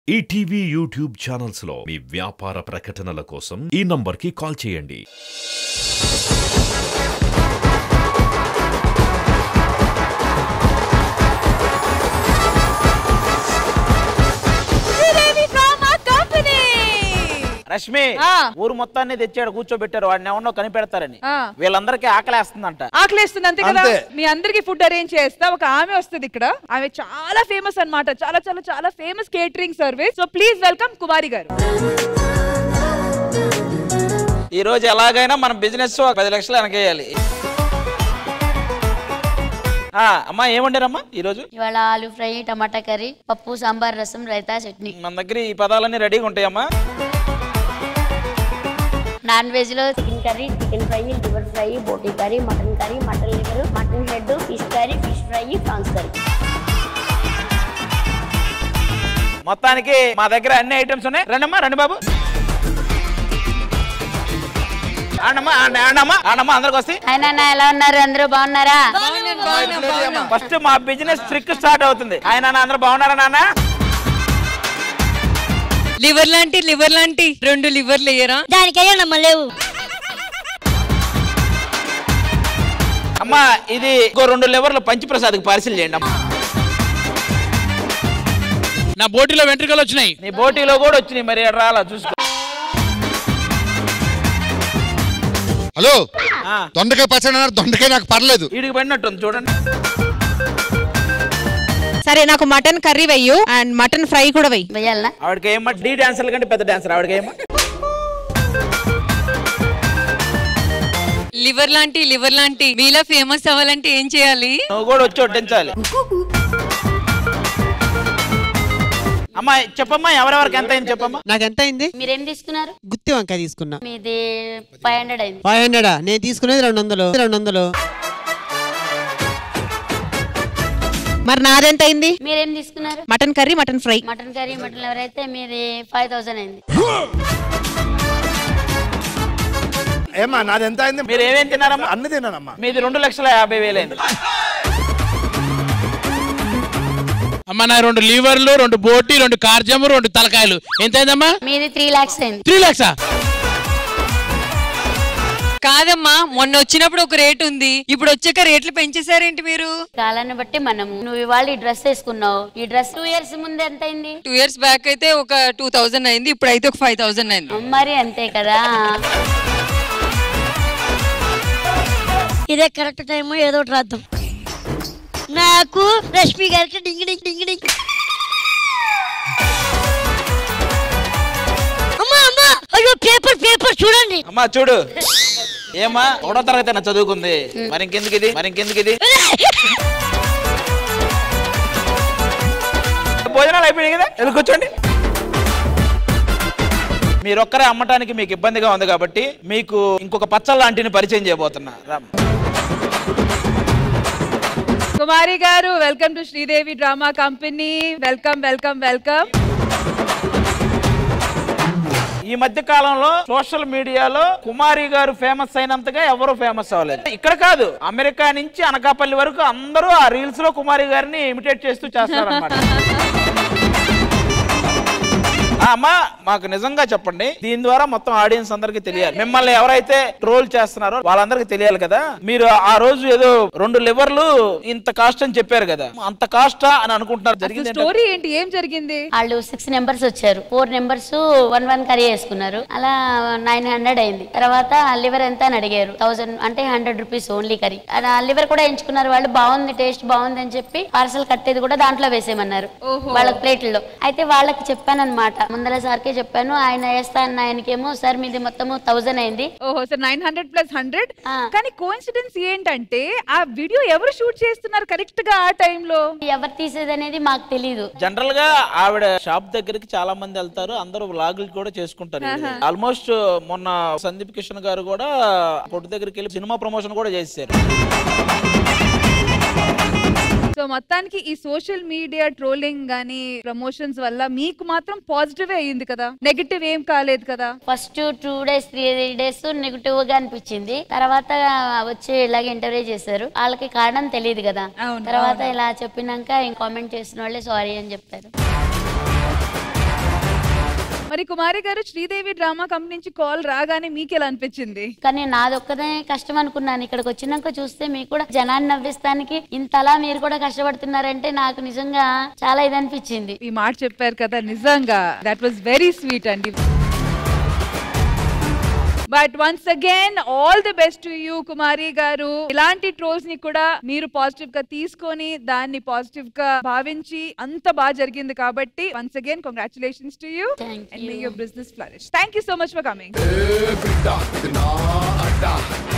ETV YouTube channels లో మీ వ్యాపార ప్రకటనల కోసం ఈ నంబర్కి కాల్ చేయండి శ్రీదేవి డ్రామా కంపెనీ రష్మి ఆ. ఊరు మొత్తాన్ని తెచ్చాడు కూర్చోబెట్టారు వాడిని ఎవరినో కనిపెడతారని ఆ. వీళ్ళందరికీ ఆకలేస్తుందంట ఆకలేస్తుంది అంతే కదా అంతే. మీ అందరికి ఫుడ్ అరేంజ్ చేస్తా ఒక ఆమె వస్తుంది ఇక్కడ ఆమె చాలా ఫేమస్ అన్నమాట చాలా చాలా చాలా famous catering service so please welcome Kumari garu ఈ రోజు ఎలాగైనా మన బిజినెస్ ఒక పది లక్షలు వెనకేయాలి ఆ, అమ్మా ఏమండారమ్మా ఈ రోజు ఇవాళ ఆలు ఫ్రై టమాటా కర్రీ పప్పు సాంబార్ రసం రైతా చట్నీ మన దగ్గర ఈ పదాలన్నీ రెడీగా ఉంటాయమ్మా నాన్ వెజ్ లో chicken curry chicken fry liver fry బోటీ curry mutton curry mutton liver mutton head fish curry fish fry prawns curry మొత్తానికి మా దగ్గర అన్ని ఐటమ్స్ ఉన్నాయి రండమ్మా రండి బాబు ఆడమ్మా ఆడ- ఆడమ్మా ఆడమ్మా అందరికి వస్తే ఆయన ఎలా ఉన్నారు అందరూ బాగున్నారా ఫస్ట్ మా బిజినెస్ ట్రిక్ స్టార్ట్ అవుతుంది ఆయన అందరూ బాగున్నారా నాన్న లివర్ లాంటి లివర్ లాంటి రెండు లివర్లు వేయరా దానికయ్యా నమ్మలేవు అమ్మా ఇది ఇంకో రెండు లివర్లు పంచప్రసాద్కి పార్సిల్ చేయండి అమ్మా నా బోటిలో వెంట్రుకలు వచ్చినాయి నీ బోటీలో కూడా వచ్చినాయి మరి ఎక్కడ రాలా చూసుకో హలో ఆ, దొండకాయ పచ్చడి అన్నారు దొండకాయ నాకు పర్లేదు ఈడికి పడినట్టుంది చూడండి సరే నాకు మటన్ కర్రీ వెయ్యు అండ్ మటన్ ఫ్రై కూడా వెయ్యి వెయ్యాలనా ఆవిడకి ఏమో డీ డాన్సర్ల కంటే పెద్ద డాన్సర్ ఆవిడకి ఏమో లివర్ లాంటి లివర్ లాంటి మీలా ఫేమస్ అవ్వాలంటే ఏం చేయాలి నువ్వు కూడా వచ్చి వడ్డించాలి అమ్మా చెప్పమ్మా ఎవరెవరికి ఎంత అయింది చెప్పమ్మా నాకు ఎంత అయింది మీరేం తీసుకున్నారు గుత్తి వంకాయ తీసుకున్నా మీది ఫైవ్ హండ్రెడ్ అయింది ఫైవ్ హండ్రెడ్ నేను తీసుకునేది రెండు వందలు రెండు వందలు మరి నాదెంత అయింది మీరేం తీసుకున్నారు mutton curry mutton fry mutton curry mutton liver అయితే మీది ఫైవ్ థౌసండ్ అయింది ఏమా నాది ఎంత అయింది మీరు ఏమేం తిన్నారమ్మా అన్ని తిన్నానమ్మా మీది రెండు లక్షల యాభై వేలైంది అమ్మ నా రెండు లీవర్లు రెండు బోటి రెండు కార్జము రెండు తలకాయలు ఎంత అయిందమ్మా మీది త్రీ లాక్స్ అయింది త్రీ లాక్సా కాదమ్మా మొన్న వచ్చినప్పుడు ఒక రేట్ ఉంది ఇప్పుడు వచ్చాక రేట్లు పెంచేశారేంటి మీరు కాలాన్ని బట్టి మనము నువ్వు ఇవాళ ఈ డ్రెస్ వేసుకున్నావు ఈ డ్రెస్ టూ ఇయర్స్ ముందు ఎంత అయింది టూ ఇయర్స్ బ్యాక్ అయితే ఒక టూ థౌజండ్ అయింది ఇప్పుడు అయితే ఒక ఫైవ్ థౌజండ్ అయింది మరి అంతే కదా ఇదే కరెక్ట్ టైం ఏదో ఒకటి రాద్దాం నాకు రష్మి గారికి డింగి డింగి డింగి డింగి అమ్మా అమ్మా అయ్యో పేపర్ పేపర్ చూడండి అమ్మా చూడు ఏమా ఒకటో తరగతి నా చదువుకుంది మరి ఇంకెందుకు ఇది మరి ఇంకెందుకు ఇది భోజనాలు అయిపోయినాయి కదా వెళ్ళి కూర్చోండి మీరొక్కరే అమ్మటానికి మీకు ఇబ్బందిగా ఉంది కాబట్టి మీకు ఇంకొక పచ్చళ్ళ లాంటిని పరిచయం చేయబోతున్నా Ram Kumari garu welcome to Sridevi drama company welcome welcome welcome ఈ మధ్య కాలంలో సోషల్ మీడియాలో కుమారి గారు ఫేమస్ అయినంతగా ఎవరు ఫేమస్ అవ్వలేదు ఇక్కడ కాదు అమెరికా నుంచి అనకాపల్లి వరకు అందరూ ఆ రీల్స్ లో కుమారి గారిని ఇమిటేట్ చేస్తూ చేస్తారన్నమాట ఆ, అమ్మా మాకు నిజంగా చెప్పండి దీని ద్వారా మొత్తం ఆడియన్స్ అందరికి తెలియాలి మిమ్మల్ని ఎవరైతే ట్రోల్ చేస్తున్నారో వాళ్ళందరికీ తెలియాలి కదా మీరు ఆ రోజు ఏదో రెండు లివర్లు ఇంత కాస్ట్ అని చెప్పారు కదా అంత కాస్టా అని అనుకుంటున్నారు జరిగింది ఏంటో? స్టోరీ ఏంటి ఏం జరిగింది వాళ్ళు సిక్స్ నెంబర్స్ వచ్చారు four numbers one one curry వేసుకున్నారు అలా నైన్ హండ్రెడ్ అయింది తర్వాత లివర్ ఎంత అని అడిగారు థౌసండ్ అంటే hundred rupees only curry liver కూడా ఎంచుకున్నారు వాళ్ళు బాగుంది టేస్ట్ బాగుంది అని చెప్పి పార్సల్ కట్టేది కూడా దాంట్లో వేసేయమన్నారు వాళ్ళ ప్లేట్లలో అయితే వాళ్ళకి చెప్పాను అనమాట ముందర సార్కే చెప్పాను ఆయన వేస్తా అన్న ఆయనకేమో సార్ మీది మొత్తము థౌసండ్ అయింది ఓహో sir nine hundred plus hundred ఆ. కానీ కోఇన్సిడెన్స్ ఏంటంటే ఆ వీడియో ఎవరు షూట్ చేస్తున్నారు కరెక్ట్ గా ఆ టైంలో ఎవరు తీసేది అనేది మాకు తెలీదు జనరల్ గా ఆవిడ షాప్ దగ్గరికి చాలా మంది వెళ్తారు అందరూ వ్లాగులు కూడా చేసుకుంటారు ఆల్మోస్ట్ మొన్న సందీప్ కిషన్ గారు కూడా కొట్టు దగ్గరికి వెళ్ళి సినిమా ప్రమోషన్ కూడా చేశారు సో మొత్తానికి ఈ సోషల్ మీడియా ట్రోలింగ్ గానీ ప్రమోషన్స్ వల్ల మీకు మాత్రం పాజిటివ్ అయ్యింది కదా నెగటివ్ ఏం కాలేదు కదా first two days three days negative గా అనిపించింది తర్వాత వచ్చి ఇలాగ ఇంటర్వ్యూ చేశారు వాళ్ళకి కారణం తెలియదు కదా అవును, తర్వాత ఇలా చెప్పినాక కామెంట్ చేసిన వాళ్ళే సారీ అని చెప్పారు మరి కుమారి గారు శ్రీదేవి డ్రామా కంపెనీ నుంచి కాల్ రాగానే మీకు ఎలా అనిపించింది కానీ నాదొక్కదే కష్టం అనుకున్నాను ఇక్కడికి వచ్చినాక చూస్తే మీకు కూడా జనాన్ని నవ్విస్తానికి ఇంతలా మీరు కూడా కష్టపడుతున్నారంటే నాకు నిజంగా చాలా ఇది అనిపించింది ఈ మాట చెప్పారు కదా నిజంగా దట్ వాస్ వెరీ స్వీట్ అండి but once again all the best to you Kumari garu ఇలాంటి ట్రోల్స్ ని కూడా మీరు పాజిటివ్ గా తీసుకొని దాన్ని పాజిటివ్ గా భావించి అంత బాగా జరిగింది కాబట్టి once again congratulations to you and may your business flourish thank you so much for coming బిడ్డ ఇది నా అడ్డ